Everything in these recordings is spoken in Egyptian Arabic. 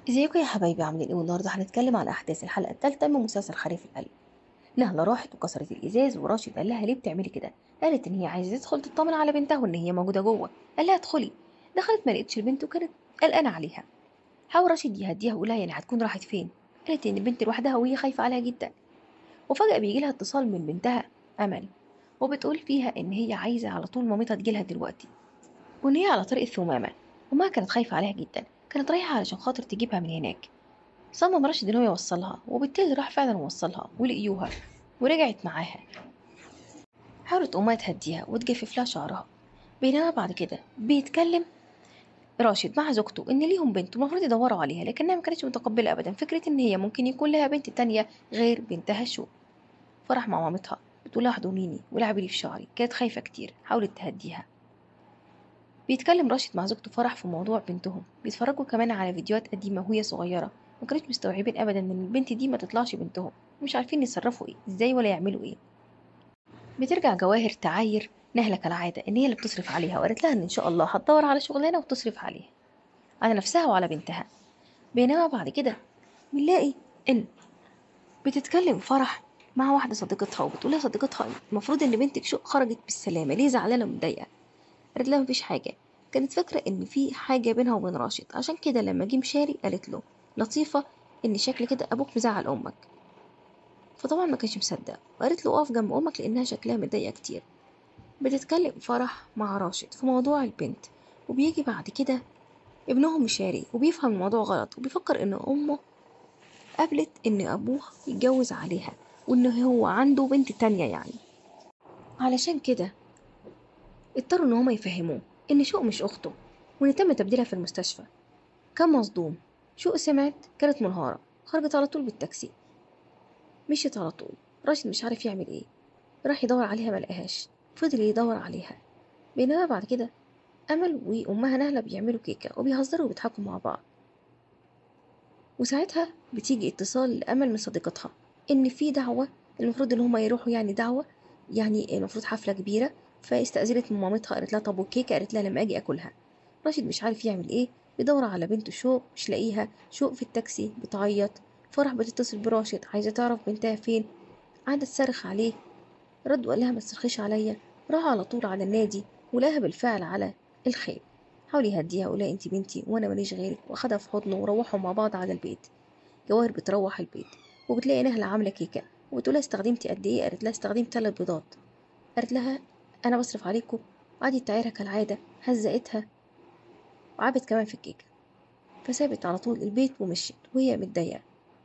ازيكم يا حبايبي عاملين ايه والنهارده هنتكلم عن احداث الحلقه الثالثه من مسلسل خريف القلب نهله راحت وكسرت الازاز وراشد قال لها ليه بتعملي كده قالت ان هي عايزه تدخل تطمن على بنتها وان هي موجوده جوه قال لها ادخلي دخلت ما لقيتش البنت وكانت قلقانه عليها حاول راشد يهديها ويقول لها يعني هتكون راحت فين قالت ان البنت لوحدها وهي خايفه عليها جدا وفجاه بيجي لها اتصال من بنتها امل وبتقول فيها ان هي عايزه على طول مامتها تجيلها دلوقتي وان هي على طريق الثمامه وما كانت خايفه عليها جدا كانت رايحه علشان خاطر تجيبها من هناك صمم راشد إن هو يوصلها وبالتالي راح فعلا وصلها ولقيوها ورجعت معاها حاولت أمها تهديها وتجفف لها شعرها بينما بعد كده بيتكلم راشد مع زوجته إن ليهم بنت ومفروض يدوروا عليها لكنها ما كانتش متقبلة أبدا فكرة إن هي ممكن يكون لها بنت تانية غير بنتها شو فرح مع مامتها بتقول لها احضنيني ولعبي لي في شعري كانت خايفة كتير حاولت تهديها بيتكلم راشد مع زوجته فرح في موضوع بنتهم بيتفرجوا كمان على فيديوهات قديمة وهي صغيرة ما كانوش مستوعبين ابدا ان البنت دي ما تطلعش بنتهم مش عارفين يتصرفوا ايه ازاي ولا يعملوا ايه بترجع جواهر تعاير نهلة كالعادة ان هي اللي بتصرف عليها وقالت لها ان ان شاء الله هتدور على شغلانة وتصرف عليها على نفسها وعلى بنتها بينما بعد كده بنلاقي ان بتتكلم فرح مع واحدة صديقتها وبتقول لها صديقتها المفروض ان بنتك شو خرجت بالسلامة ليه زعلانة ومتضايقة قالت لها مفيش حاجة كانت فاكرة ان في حاجة بينها وبين راشد عشان كده لما جه مشاري قالت له لطيفة إن شكل كده أبوك مزعل أمك فطبعا ما كانش مصدق وقالت له اقف جنب أمك لأنها شكلها متضايقة كتير بتتكلم فرح مع راشد في موضوع البنت وبيجي بعد كده ابنهم مشاري وبيفهم الموضوع غلط وبيفكر إن أمه قبلت إن أبوه يتجوز عليها وإن هو عنده بنت تانية يعني علشان كده اضطروا إن هما يفهموه إن شوق مش أخته وإن تم تبديلها في المستشفى كان مصدوم شوق سمعت كانت منهارة خرجت على طول بالتاكسي مشيت على طول راشد مش عارف يعمل ايه راح يدور عليها ملقاهاش فضل يدور عليها بينما بعد كده أمل وأمها نهلة بيعملوا كيكة وبيهزروا وبيضحكوا مع بعض وساعتها بتيجي اتصال لأمل من صديقتها إن في دعوة المفروض إن هما يروحوا يعني دعوة يعني المفروض حفلة كبيرة فاستأذنت من مامتها قالت لها طب والكيكة قالت لها لما أجي أكلها راشد مش عارف يعمل إيه بيدور على بنته شوق مش لاقيها شوق في التاكسي بتعيط فرح بتتصل براشد عايزة تعرف بنتها فين قعدت تصرخ عليه رد وقال لها ما تصرخيش عليا راح على طول على النادي ولقاها بالفعل على الخيل حاول يهديها ولا انت بنتي وانا ماليش غيرك واخدها في حضنه وروحوا مع بعض على البيت جواهر بتروح البيت وبتلاقي نهلة عاملة كيكة وبتقولها استخدمتي قد ايه قالت لها استخدمت ثلاث بيضات قالت لها انا بصرف عليكم قعدت تعايرها كالعادة هزقتها وعبت كمان في الكيكة فسابت على طول البيت ومشيت وهي متضايقة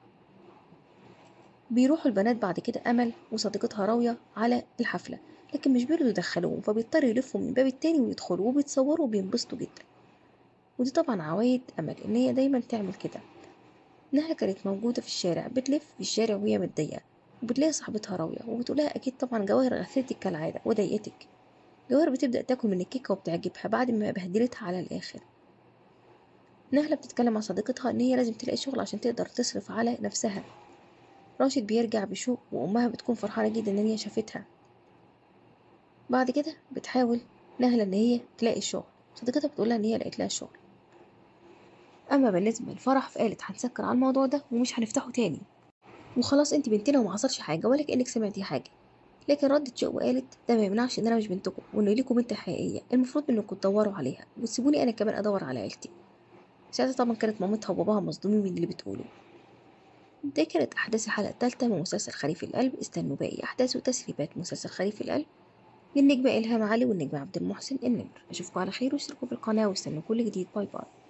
بيروحوا البنات بعد كده أمل وصديقتها راوية على الحفلة لكن مش بيرضوا يدخلوهم فبيضطروا يلفوا من الباب التاني ويدخلوا وبيتصوروا وبينبسطوا جدا ودي طبعا عوايد أمل إن هي دايما تعمل كده نهلة كانت موجودة في الشارع بتلف في الشارع وهي متضايقة وبتلاقي صاحبتها راوية وبتقولها أكيد طبعا جواهر غثتك كالعادة وضايقتك جواهر بتبدأ تاكل من الكيكة وبتعجبها بعد ما بهدلتها على الآخر نهلة بتتكلم مع صديقتها إن هي لازم تلاقي شغل عشان تقدر تصرف على نفسها راشد بيرجع بشوق وأمها بتكون فرحانة جدا إن هي شافتها بعد كده بتحاول نهلة إن هي تلاقي شغل صديقتها بتقولها إن هي لقيت لها شغل أما بالنسبة لفرح فقالت هنسكر على الموضوع ده ومش هنفتحه تاني وخلاص انت بنتنا وما حصلش حاجة ولا كأنك سمعتي حاجة لكن ردت شوق وقالت ده ما يمنعش ان انا مش بنتكم وان ليكم بنت حقيقية المفروض انكم تدوروا عليها وتسيبوني انا كمان ادور على عيلتي ساعتها طبعا كانت مامتها وباباها مصدومين من اللي بتقوله دي كانت أحداث الحلقة الثالثة من مسلسل خريف القلب استنوا باقي أحداث وتسريبات مسلسل خريف القلب للنجمة إلهام علي والنجم عبد المحسن النمر أشوفكم على خير واشتركوا في القناة واستنوا كل جديد باي باي